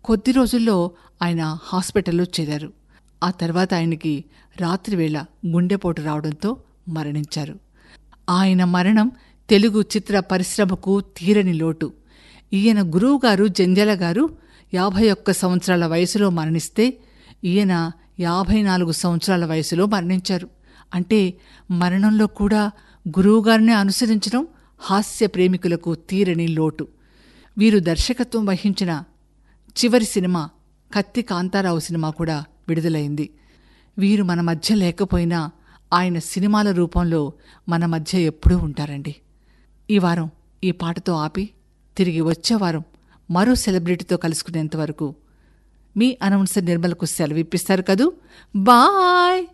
కొద్ది రోజుల్లో ఆయన హాస్పిటల్లో చేరారు ఆ తర్వాత ఆయనకి రాత్రివేళ గుండెపోటు రావడంతో మరణించారు ఆయన మరణం తెలుగు చిత్ర పరిశ్రమకు తీరని లోటు ఈయన గురువుగారు జంధ్యాల గారు యాభై ఒక్క సంవత్సరాల వయసులో మరణిస్తే ఈయన యాభై నాలుగు సంవత్సరాల వయసులో మరణించారు అంటే మరణంలో కూడా గురువుగారిని అనుసరించడం హాస్య ప్రేమికులకు తీరని లోటు వీరు దర్శకత్వం వహించిన చివరి సినిమా కత్తి కాంతారావు సినిమా కూడా విడుదలైంది వీరు మన మధ్య లేకపోయినా ఆయన సినిమాల రూపంలో మన మధ్య ఎప్పుడూ ఉంటారండి ఈ వారం ఈ పాటతో ఆపి తిరిగి వచ్చే వారం మరో సెలబ్రిటీతో కలుసుకునేంత వరకు మీ అనౌన్సర్ నిర్మలకు సెలవు ఇప్పిస్తారు కదూ బాయ్